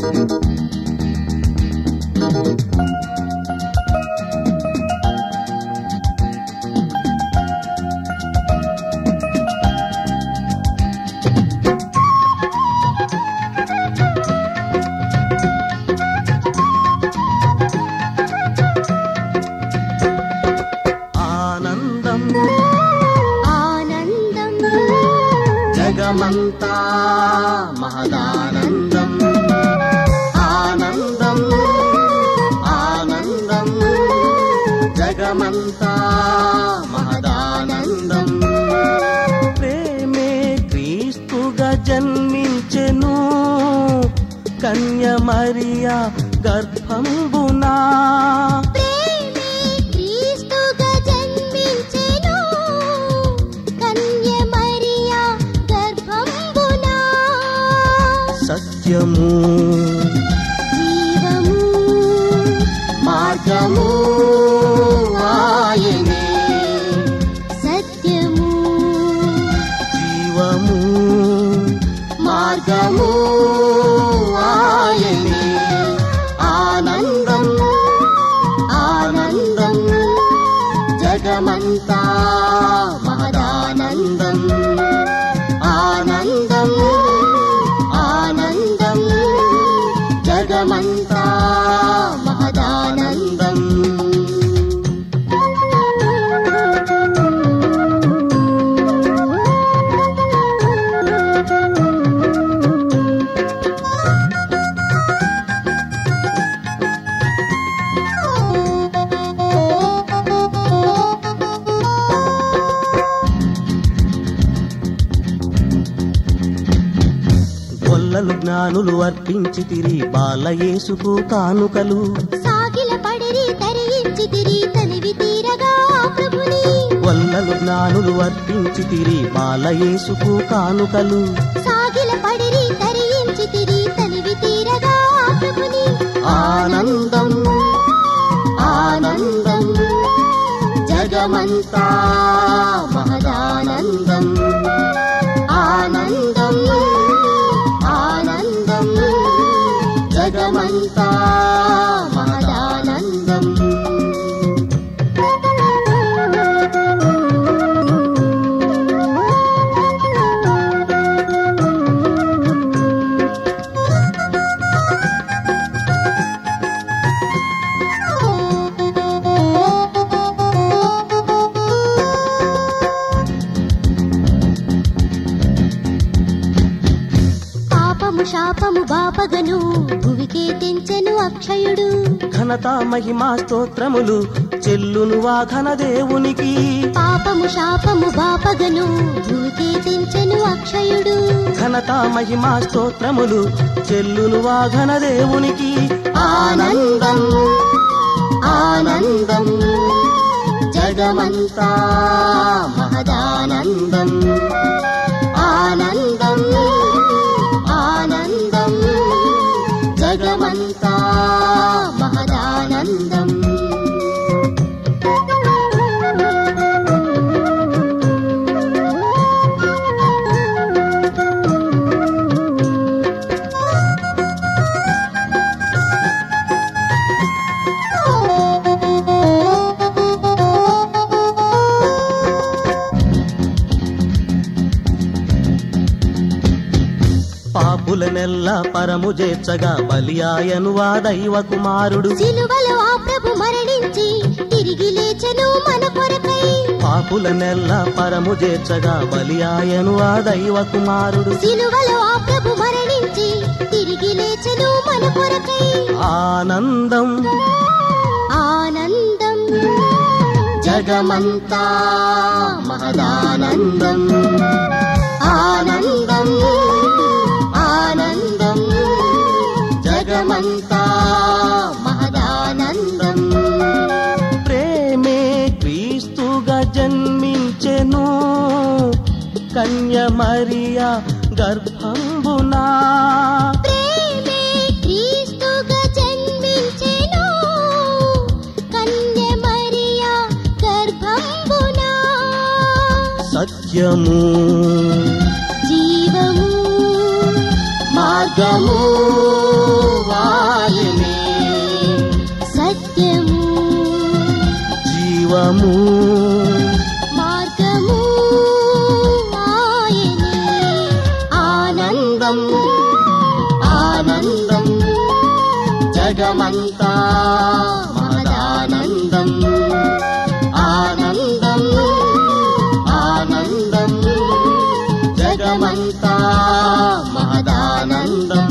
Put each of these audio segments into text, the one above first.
ఆనందం ఆనందం జగమంతా మహదానందం ఆనందం ఆనందం జగమంతా మహదానందం ప్రేమే క్రీస్తుగా జన్మించెను కన్య మరియా గర్భంబునా ప్రేమే క్రీస్తుగా జన్మించెను కన్య మరియా గర్భంబున సత్యము జీవము మార్గము ఆయనే సత్యము జీవము మార్గము ఆయనే ఆనందం ఆనందం జగమంతా మహదానందం ఆనందం ఆనందం జగమంతా మహదానందం గొల్లలు జ్ఞానులు అర్పించి తిరి బాలయేసుకు కానుకలు సాగిల పడిరి తరించి తిరి తనివి తీరగా ప్రభుని గొల్లలు జ్ఞానులు అర్పించి తిరి బాలయేసుకు కానుకలు సాగిల పడిరి తరించి తిరి తనివి తీరగా ప్రభుని ఆనందం ఆనందం జగమంతా మహదానందం ఆనందం ఆనందం జగమంతా మహదానందం పాపము శాపము బాపగను భువికే తెంచెను అక్షయుడు ఘనత మహిమా స్తోత్రములు చెల్లును వాఘన దేవునికి పాపము శాపము బాపగను భువికే తెంచెను అక్షయుడు ఘనత మహిమా స్తోత్రములు చెల్లును వాఘన దేవునికి ఆనందం ఆనందం జగమంతా మహదానందం ఆనందం ఆనందం జగమంతా మహదానందం పాపులనెల్లా పరము చేర్చగా బలియాయను వా దైవ కుమారుడు సిలువలో ఆ ప్రభు మరణించి తిరిగి లేచెను మన కొరకై పాపులనెల్లా పరము చేర్చగా బలియాయను ఆ దైవ కుమారుడు సిలువలో ఆ ప్రభు మరణించి తిరిగి లేచెను మన కొరకై ఆనందం ఆనందం జగమంతా మహదానందం ఆనందం ఆనందం జగమంతా మహదానందం ప్రేమే క్రీస్తుగా జన్మించెను కన్య మరియా గర్భంబునా ప్రేమే క్రీస్తుగా జన్మించెను కన్య మరియా గర్భంబున సత్యము జీవము మార్గము జీవము మార్గము ఆయనే ఆనందం ఆనందం జగమంతా మహదానందం ఆనందం ఆనందం జగమంతా మహదానందం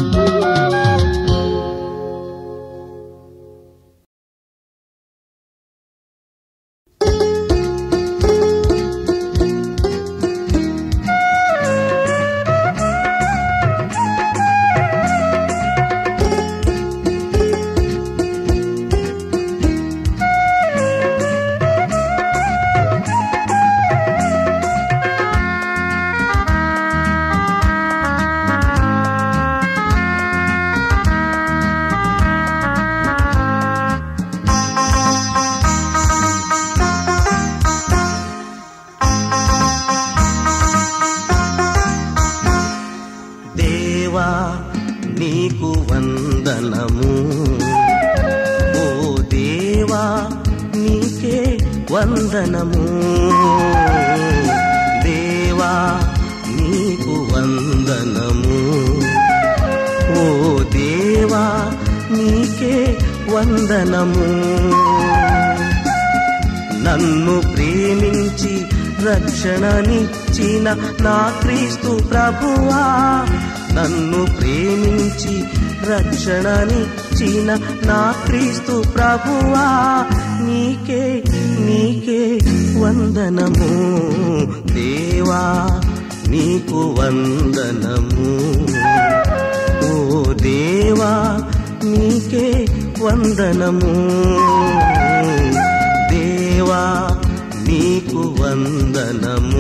దేవా నీకు వందనము ఓ దేవా నీకే వందనము దేవా నీకు వందనము ఓ దేవా నీకే వందనము నన్ను ప్రేమించి రక్షణనిచ్చిన నా క్రీస్తు ప్రభువా నన్ను ప్రేమించి రక్షణనిచ్చిన నా క్రీస్తు ప్రభువా నీకే నీకే వందనము దేవా నీకు వందనము ఓ దేవా నీకే వందనము దేవా నీకు వందనము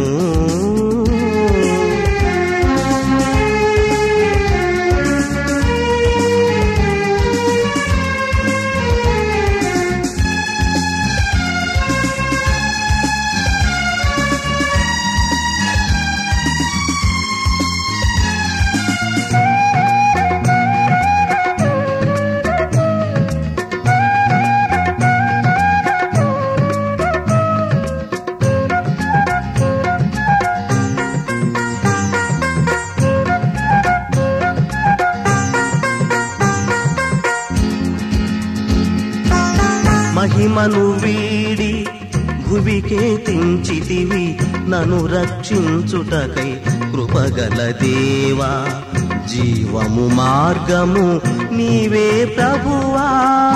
మహిమను వీడి భువికే తెంచితివి నన్ను రక్షించుటకై కృపగల దేవా జీవము మార్గము నీవే ప్రభువా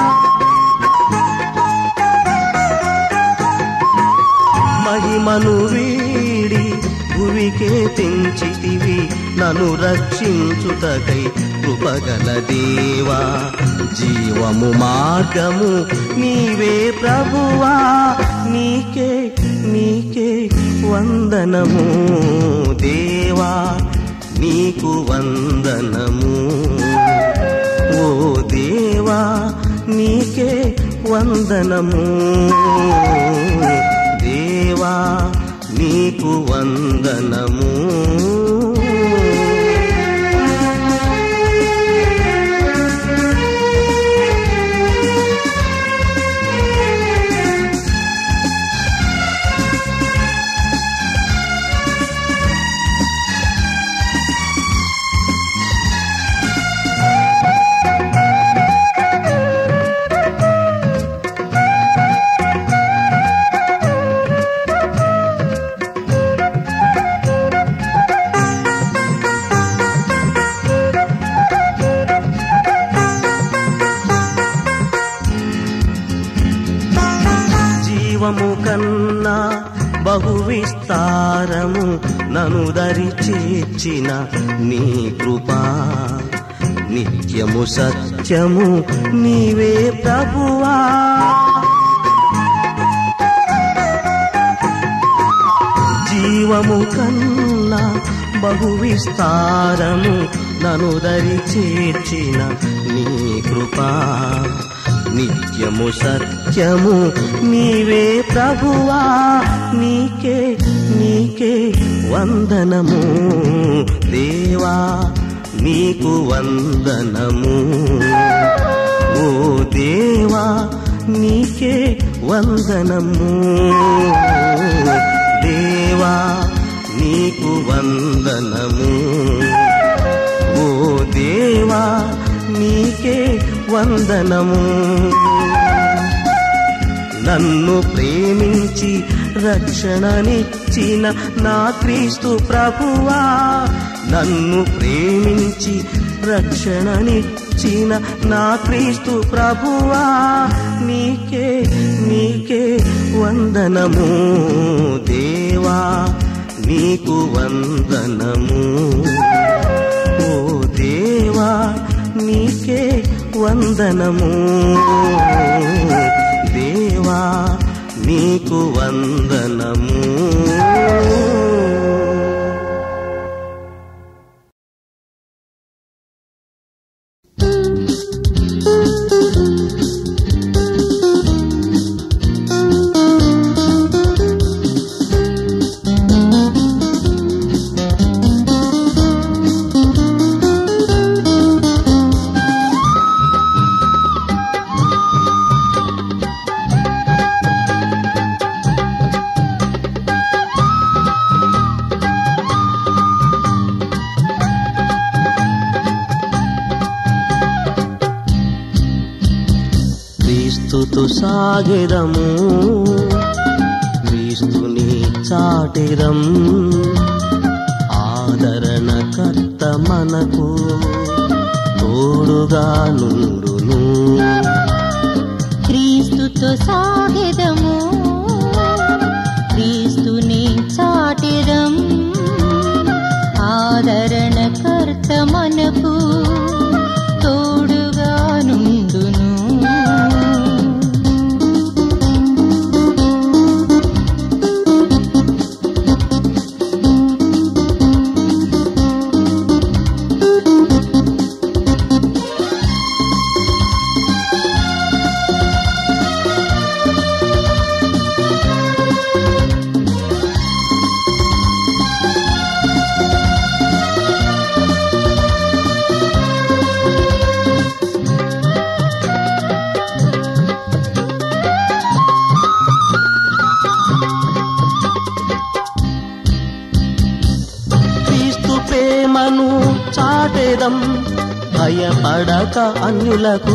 మహిమను వీడి భువికే తెంచితివి నన్ను రక్షించుటకై కృపగల దేవా జీవము మార్గము నీవే ప్రభువా నీకే నీకే వందనము దేవా నీకు వందనము ఓ దేవా నీకే వందనము దేవా నీకు వందనము జీవము కన్నా బహు విస్తారము నను దరి చేర్చిన నీ కృపా నిత్యము సత్యము నీవే ప్రభువా జీవము కన్నా బహు విస్తారము నను దరి చేర్చిన నీ కృపా నిత్యము సత్యము నీవే ప్రభువా నీకే నీకే వందనము దేవా నీకు వందనము ఓ దేవా నీకే వందనము దేవా నీకు వందనము ఓ దేవా నీకే వందనము నన్ను ప్రేమించి రక్షణనిచ్చిన నా క్రీస్తు ప్రభువా నన్ను ప్రేమించి రక్షణనిచ్చిన నా క్రీస్తు ప్రభువా నీకే నీకే వందనము దేవా నీకు వందనము ఓ దేవా నీకే వందనము దేవా నీకు వందనము క్రీస్తుతో సాగెదము క్రీస్తుని చాటెదం ఆదరణ కర్త మనకు తోడుగా నుండును క్రీస్తుతో సాగెదము క్రీస్తుని చాటెదం ఆదరణ కర్త మనకు తోడుగా నుండును క్రీస్తు ప్రేమను చాటెదం భయపడక అన్యులకు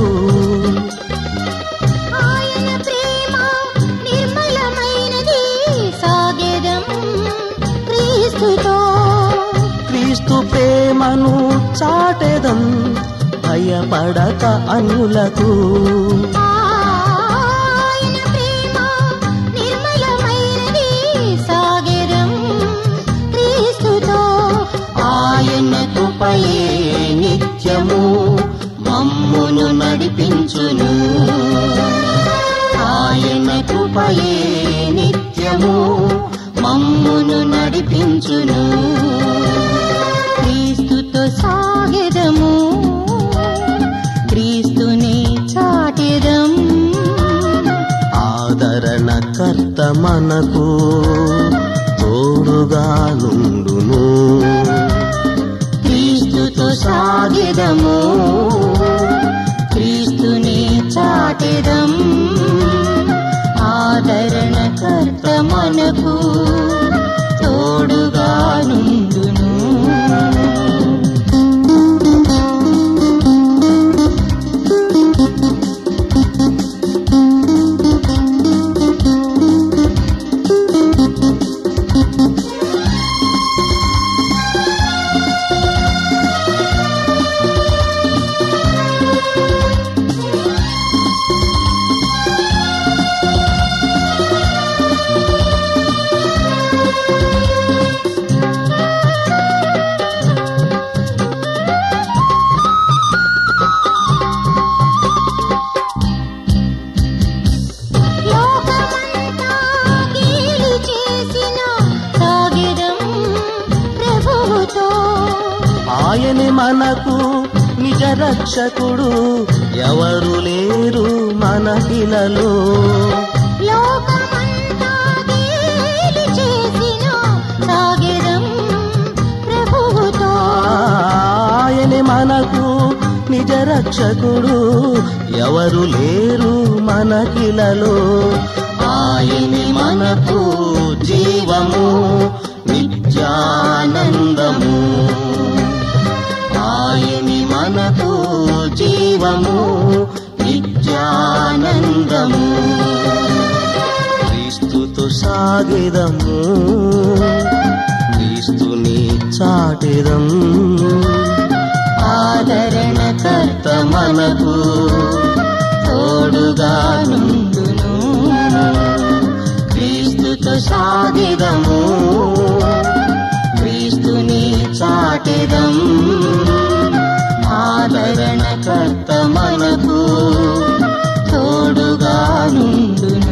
ఆయన ప్రేమ నిర్మలమైనది సాగెదం క్రీస్తుతో క్రీస్తు ప్రేమను చాటెదం భయపడక అన్యులకు ఆయన ప్రేమ నిర్మలమైనది సాగెదం క్రీస్తుతో ఆయన కృపయే నిత్యము మమ్మును నడిపించును ఆయన కృపయే నిత్యము మమ్మును నడిపించును క్రీస్తుతో సాగెదము క్రీస్తుని చాటెదం ఆదరణ కర్త మనకు తోడుగా నుండును క్రీస్తుతో సాగిదము క్రీస్తుని చాటెదం ఆదరణ కర్త మనకు తోడుగా నుండును లోకమంతా గీలి చేసిన సాగెదం ప్రభువుతో ఆయనే మనకు నిజ రక్షకుడు ఎవరు లేరు మనకిలలో లోకమంతా గేలి చేసిన సాగెదం ప్రభువుతో ఆయనే మనకు నిజ రక్షకుడు ఎవరు లేరు మనకిలలో ఆయని మనకు జీవము నిత్యానందము ఆయని మనకు జీవము నిత్యానందము క్రీస్తుతో సాగిదము క్రీస్తుని చాటిదం ఆదరణకర్త మనకు తోడుగా నుండును క్రీస్తుతో సాగిదము క్రీస్తుని చాటిదం ఆదరణకర్త మనకు తోడుగా నుండును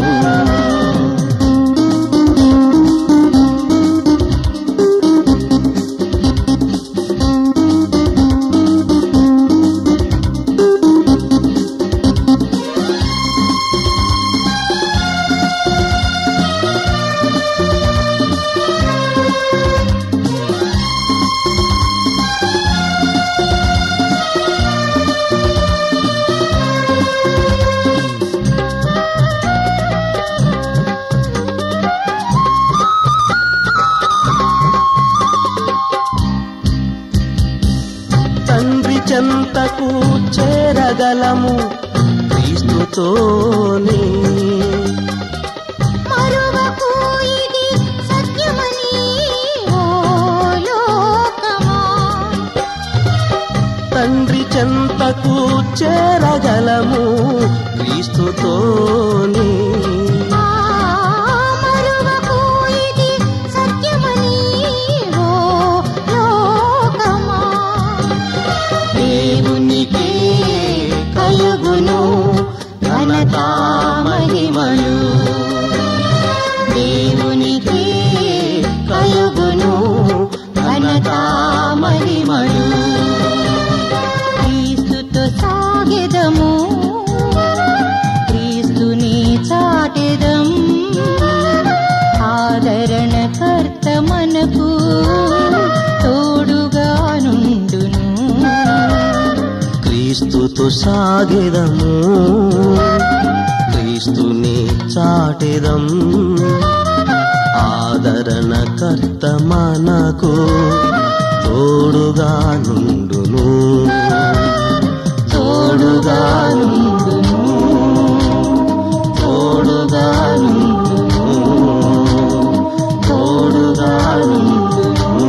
తండ్రి చెంతకు చేరగలము క్రీస్తుతోనే మరువకు ఇది సత్యమని ఓ లోకమా తండ్రి చెంతకు చేరగలము క్రీస్తుతోనే ఆ మరువకు ఇది సత్యమని ఓ లోకమా దేవునికి కలుగును ఘనత మహిమలు దేవునికి కలుగును ఘనత మహిమలు క్రీస్తుతో సాగెదము క్రీస్తుని చాటెదం ఆదరణకర్త మనకు తోడుగా నుండును క్రీస్తుతో సాగిదము క్రీస్తుని చాటిదం ఆదరణకర్త మనకు తోడుగా నుండును తోడుగా నుండును తోడుగా నుండును తోడుగా నుండును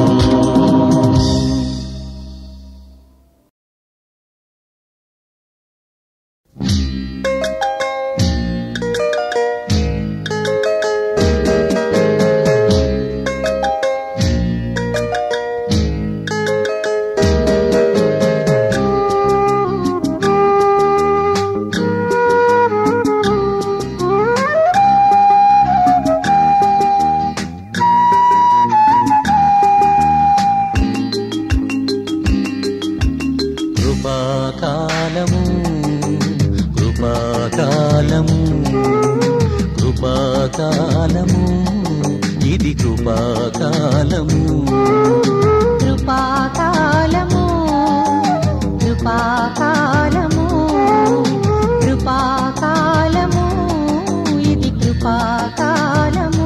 కృపాకాలము కృపాకాలము కృపాకాలము ఇది కృపాకాలము కృపాకాలము కృపాకాలము కృపాకాలము ఇది కృపాకాలము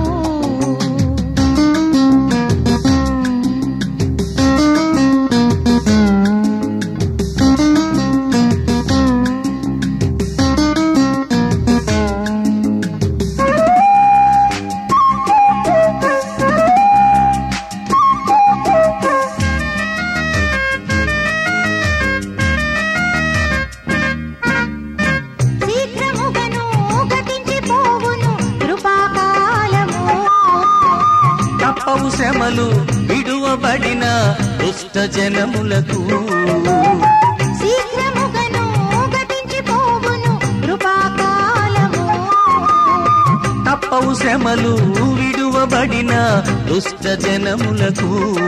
శీఘ్రముగను గతించిపోవును కృపాకాలము తప్పవు శ్రమలు విడువబడిన దుష్ట జనములకు శీఘ్రముగను గతించిపోవును కృపాకాలము తప్పవు శ్రమలు విడువబడిన దుష్ట జనములకు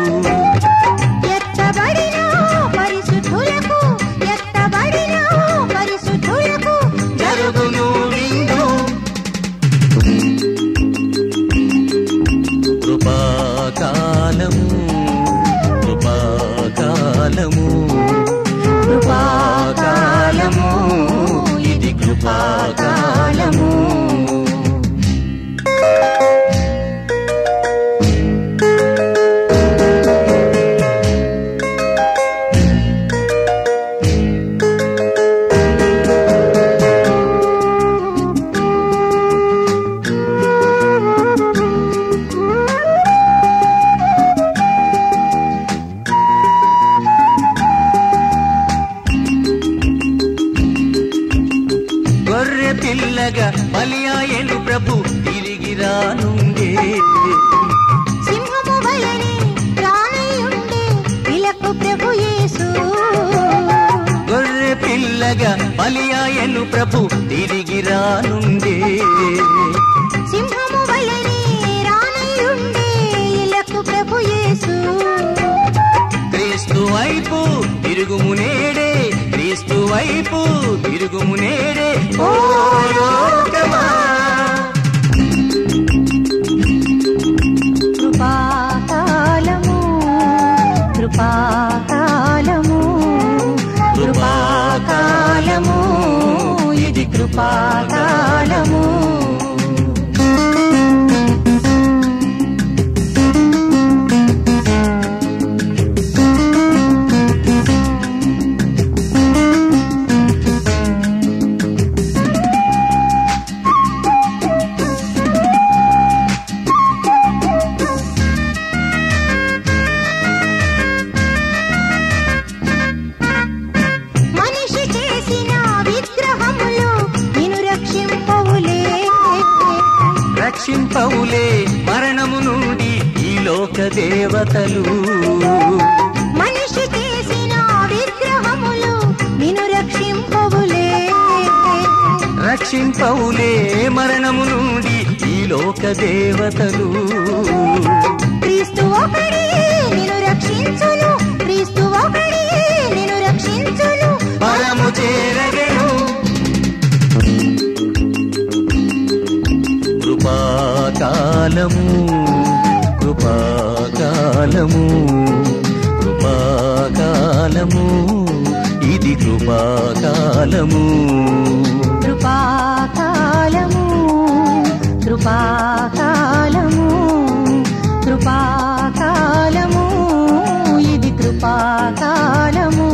ఎత్తబడిన పరిశుద్ధులకు ఎత్తబడిన పరిశుద్ధులకు జరుగును విందు కృపాకాలము కృపాకాలము కృపాకాలము ఇది కృపాకాలము పిల్లగా బలియాయను ప్రభు తిరిగి రానుండే సింహము వలెనే రానయ్యుండే ఇలకు ప్రభు యేసు గొర్రె పిల్లగా బలియాయను ప్రభు తిరిగి రానుండే సింహము వలెనే రానయ్యుండే ఇలకు ప్రభు యేసు క్రీస్తు వైపు తిరుగుము నేడే క్రీస్తు వైపు తిరుగుము నేడే ఓ లోకమా కృపాకాలము కృపాకాలము కృపాకాలము ఇది కృపాకాలము మనిషి చేసిన విగ్రహములు నిన్ను రక్షింపవులే రక్షింపవులే మరణము నుండి ఈ లోక దేవతలు మనిషి చేసిన విగ్రహములు నిన్ను రక్షింపవులే రక్షింపవులే మరణము నుండి ఈ లోక దేవతలు క్రీస్తు ఒకడే నిన్ను రక్షించును క్రీస్తు ఒకడే నిన్ను రక్షించును పరము చేరగను కృపాకాలము కృపాకాలము కృపాకాలము ఇది కృపాకాలము కృపాకాలము కృపాకాలము కృపాకాలము ఇది కృపాకాలము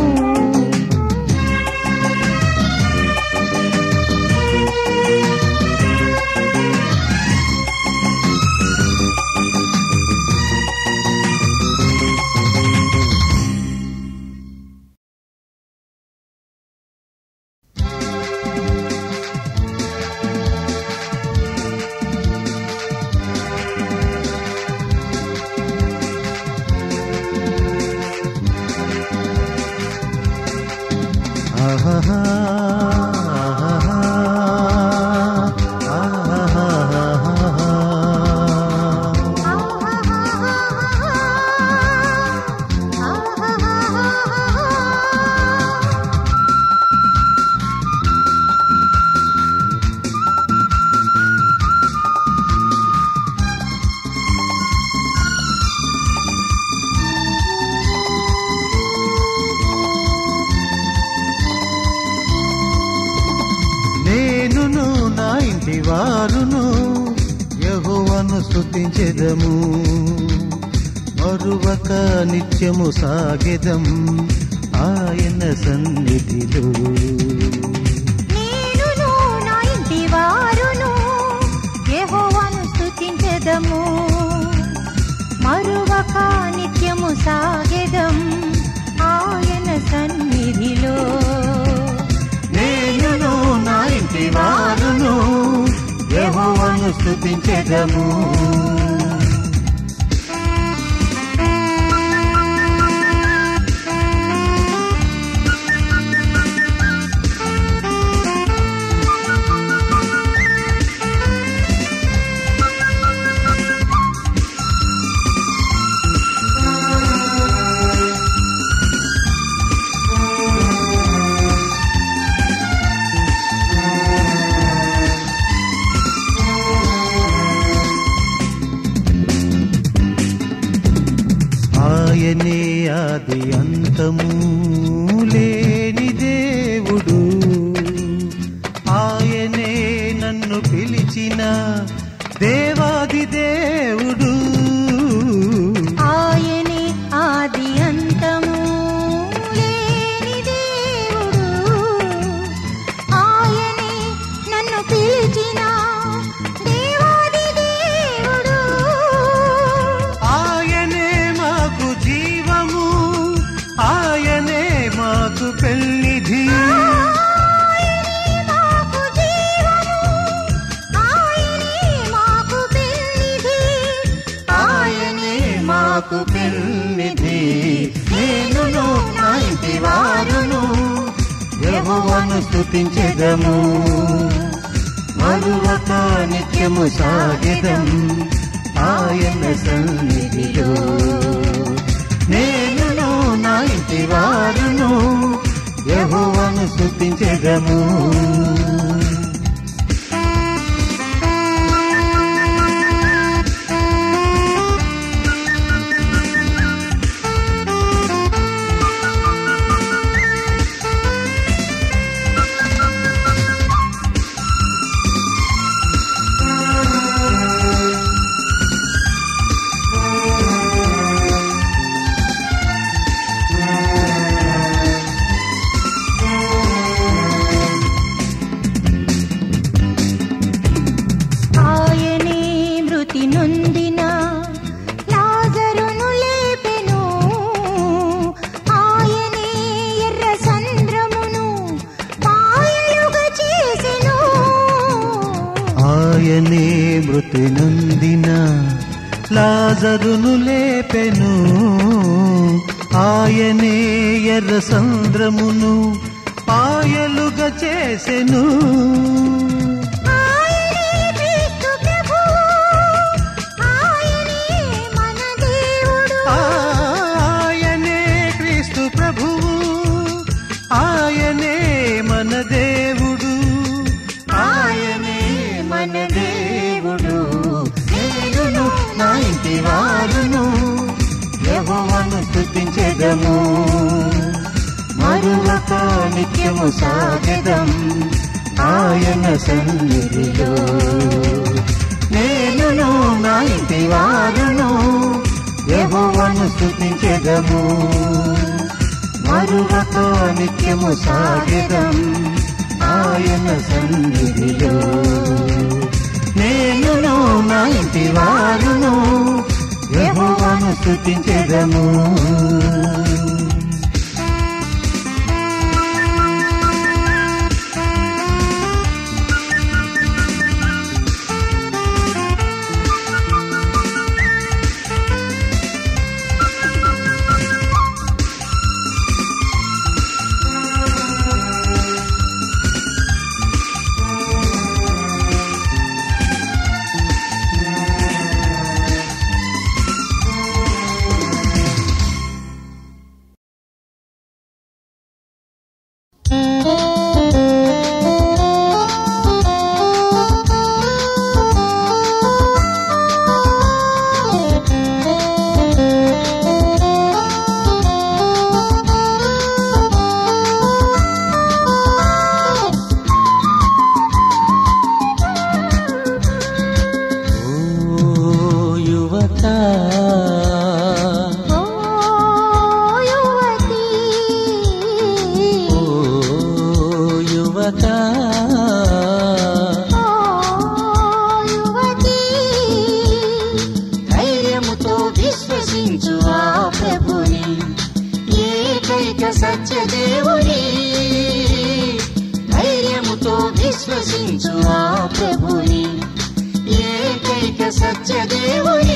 ఆహాహా, ఆహాహా, ఆహాహా. నేనును నా ఇంటి వారును యహోవను స్తుతించెదము మరువక నిత్యము సాగెదం ఆయన సన్నిధిలో నేనును నా ఇంటి వారును యెహోవాను స్తుతించెదము మరువక నిత్యము సాగెదం ఆయన సన్నిధిలో నేనును నా ఇంటి వారును యహోవను స్తుతించెదము ఆయనే ఆది అంతము లేని దేవుడు ఆయనే నన్ను పిలిచిన దేవాది దేవుడు ఆయనే ఆది అంతము లేని దేవుడు ఆయనే నన్ను పిలిచిన దేవాది దేవుడు ఆయనే మాకు జీవము ఆయన యెహోవాను స్తుతించెదము మరువక నిత్యము సాగెదం ఆయన సన్నిధిలో నేనును నా ఇంటి వారును యెహోవాను స్తుతించెదము ఆయనే మృతి నొందిన లాజరును లేపెను ఆయనే ఎర్ర సంద్రమును పాయలుగా చేసెను ఆయనే మృతి నొందిన లాజరును లేపెను ఆయనే ఎర్ర సంద్రమును పాయలుగా చేసెను ఆయనే క్రీస్తు ప్రభువు ఆయనే మన దేవుడు ఆయనే క్రీస్తు ప్రభువు ఆయనే మన దేవుడు ఆయనే మన దేవుడు నేనును నా ఇంటి వారును యెహోవాను స్తుతించెదము మరువక నిత్యము సాగెదం ఆయన సన్నిధిలో నేనును నా ఇంటి వారును యెహోవాను స్తుతించెదము మరువక నిత్యము సాగెదం ఆయన సన్నిధిలో నేనును నా ఇంటి వారును యెహోవాను స్తుతించెదము ఓ యువత ఓ యువతి ఓ యువత ఓ యువతి ధైర్యముతో విశ్వసించు ఆ ప్రభుని ఏకైక సత్య దేవుని ధైర్యముతో విశ్వసించు ఆ ప్రభుని ఏకైక సత్య దేవుని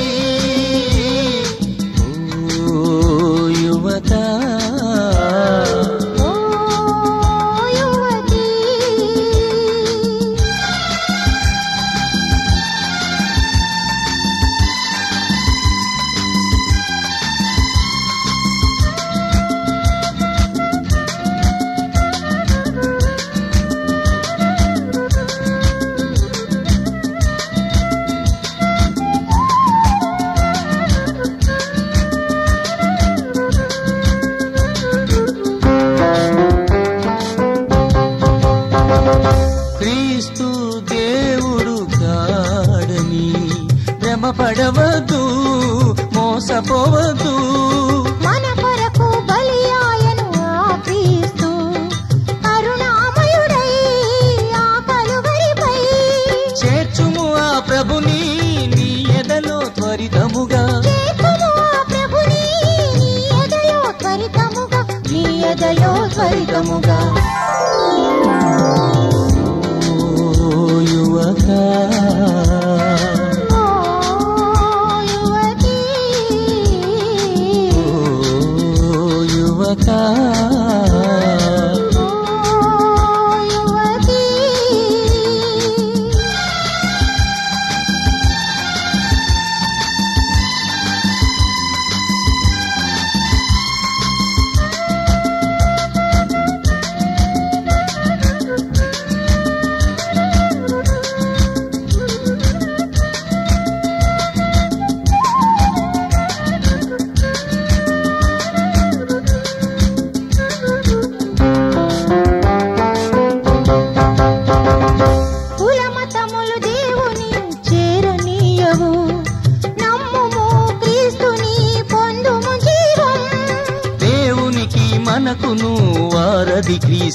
ఓ యువత ఓ యువతి క్రీస్తు దేవుడు కాడని భ్రమపడవద్దు మోసపోవద్దు మన కొరకు బలియాయను ఆ క్రీస్తు కరుణామయుడై ఆ కలువరిపై చేర్చుము ఆ ప్రభుని నీ ఎదలో త్వరితముగా చేతుము ఆ ప్రభుని నీ ఎదలో త్వరితముగా నీ ఎదలో త్వరితముగా ఓ యువత ఓ యువతి ఓ యువత ఓ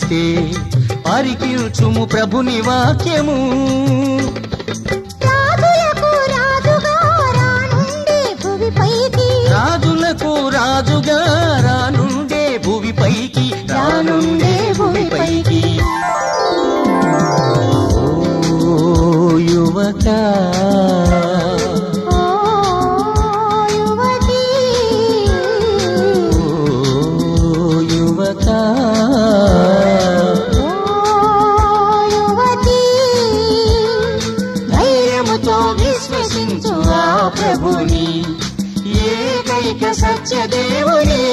తెలిస్తే పరికిల్చుము ప్రభుని వాక్యము రాజులకు రాజుగా రానుండే భువిపైకి రాజులకు రాజుగా రానుండే భువిపైకి రానుండే భువిపైకి ఓ యువత ఓ యువతి ఓ యువత ఓ యువతి ధైర్యముతో విశ్వసించు ఆ ప్రభుని ఏకైక సత్య దేవుని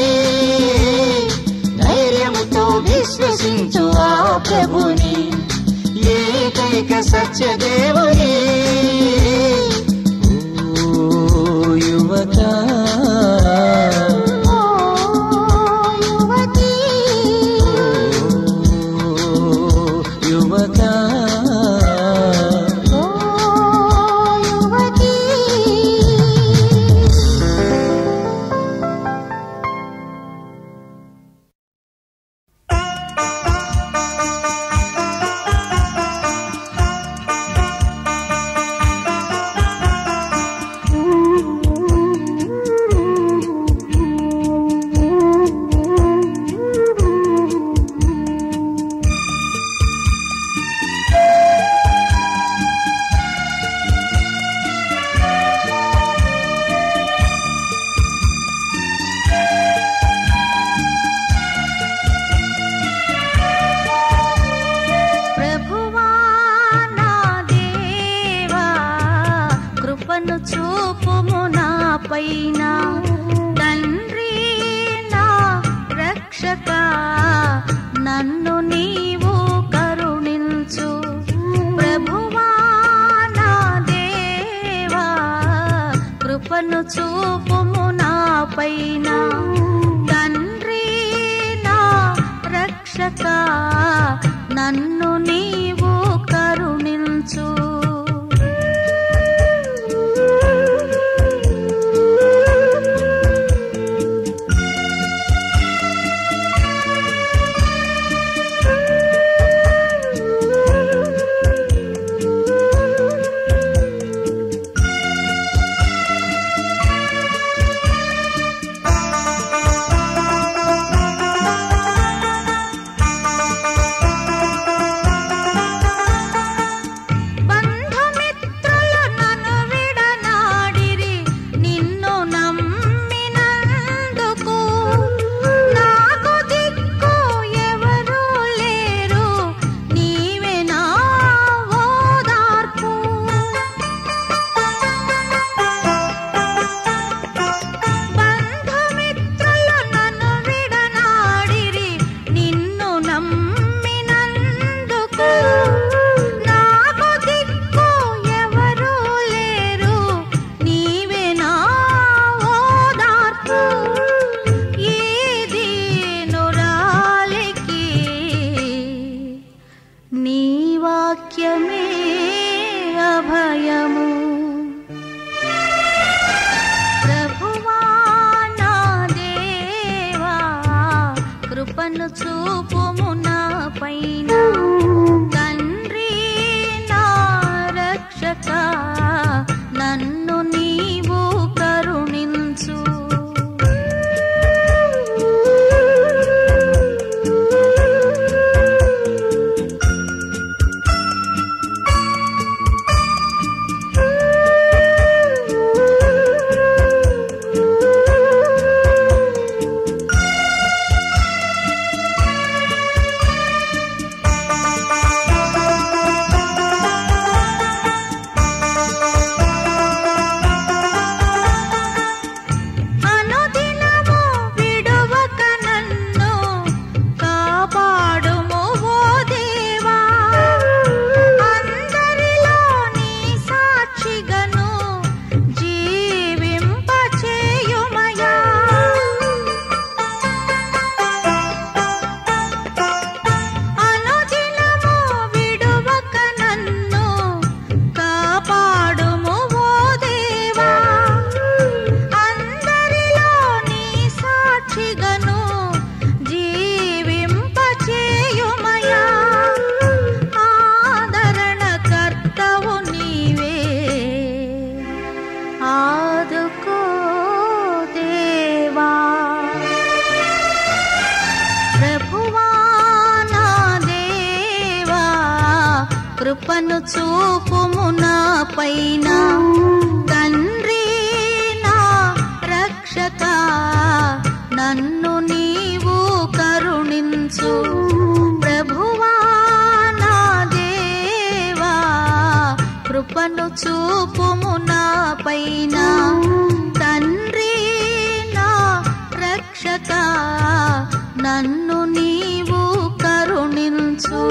ధైర్యముతో విశ్వసించు ఆ ప్రభుని ఏకైక సత్య దేవుని ఓ యువత ఓ యువతి ఓ యువత ఓ యువతి ప్రభువా నా దేవా కృపను చూపుము నా పైన తండ్రి నా రక్షక నన్ను నీవు కరుణించు ప్రభువా నా దేవా కృపను చూపుము నా పైన తండ్రి నా రక్షక నన్ను నీవు కరుణించు బంధుమిత్రులు నన్ను విడనాడిరి నిన్ను నమ్మినందుకు నాకు దిక్కు ఎవరు లేరు నీవే నా ఓదార్పు బంధుమిత్రులు నన్ను విడనాడిరి నిన్ను నమ్మినందుకు నాకు దిక్కు ఎవరు లేరు నీవే నా ఓదార్పు ఏది నురాలికి నీ వాక్యమే అభయము ప్రభువా నా దేవా కృపను చూపుము నా పైన తండ్రి నా రక్షక నన్ను నీవు కరుణించు కృపను చూపుము నా పైన తండ్రి నా రక్షక నన్ను నీవు కరుణించు ప్రభువా నా దేవా కృపను చూపుము నా పైన తండ్రి నా రక్షక నన్ను నీవు కరుణించు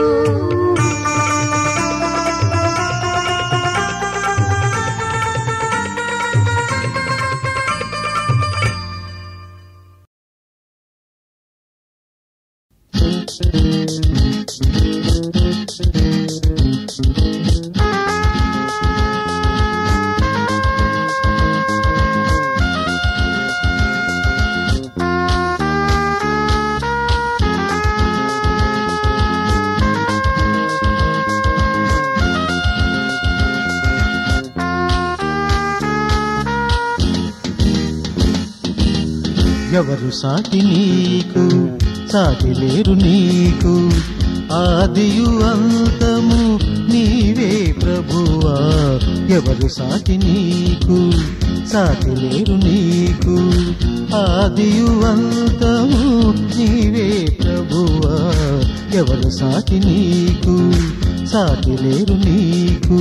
ఎవరు సాటి నీకు సాటి లేరు నీకు ఆదియు అంతము నీవే ప్రభువా ఎవరు సాటి నీకు సాటి లేరు నీకు ఆదియు అంతము నీవే ప్రభువా ఎవరు సాటి నీకు సాటి లేరు నీకు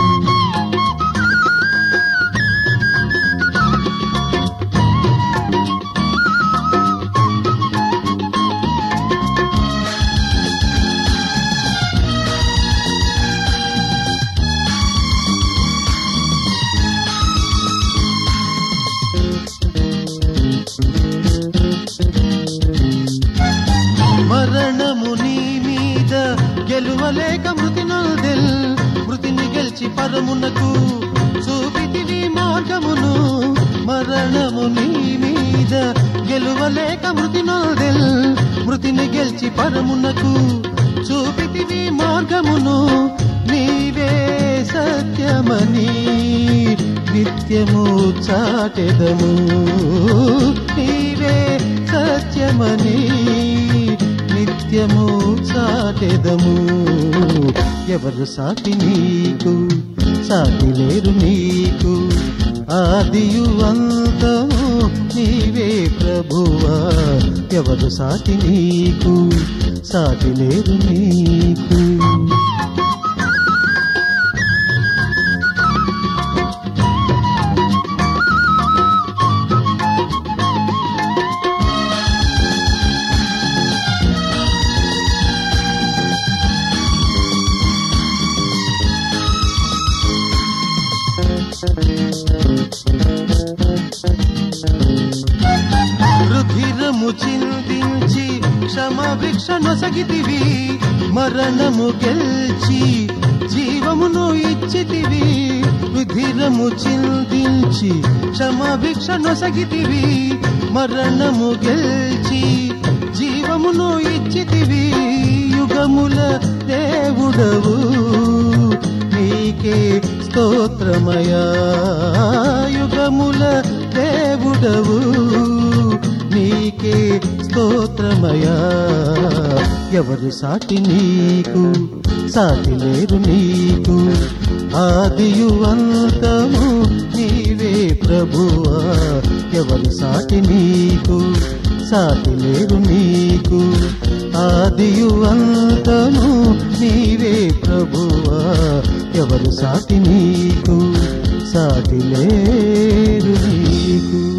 మరణము నీ మీద గెలువలేక మృతి నొందెల్ మృతిని గెలిచి పరమునకు చూపితివి మార్గమును మరణము నీ మీద గెలువలేక మృతి నొందెల్ మృతిని గెలిచి పరమునకు చూపితివి మార్గమును నీవే సత్యమని నిత్యము చాటెదము నీవే సత్యమని నిత్యము చాటెదము ఎవరు సాటి నీకు సాటి లేరు నీకు ఆదియు అంతము నీవే ప్రభువా ఎవరు సాటి నీకు సాటి లేరు నీకు రుధిరము చిందించి క్షమభిక్ష నొసగితివి మరణము గెల్చి జీవమును ఇచ్చితివి రుధిరము చిందించి క్షమభిక్ష నొసగితివి మరణము గెల్చి జీవమును ఇచ్చితివి యుగముల దేవుడవు నీకే స్తోత్రమయా యుగముల దేవుడవు నీకే స్తోత్రమయా ఎవరు సాటి నీకు సాటి లేరు నీకు ఆదియు అంతము నీవే ప్రభువా ఎవరు సాటి నీకు సాటి లేరు నీకు ఆదియు అంతము నీవే ప్రభువా ఎవరు సాటి నీకు సాటి లేరు నీకు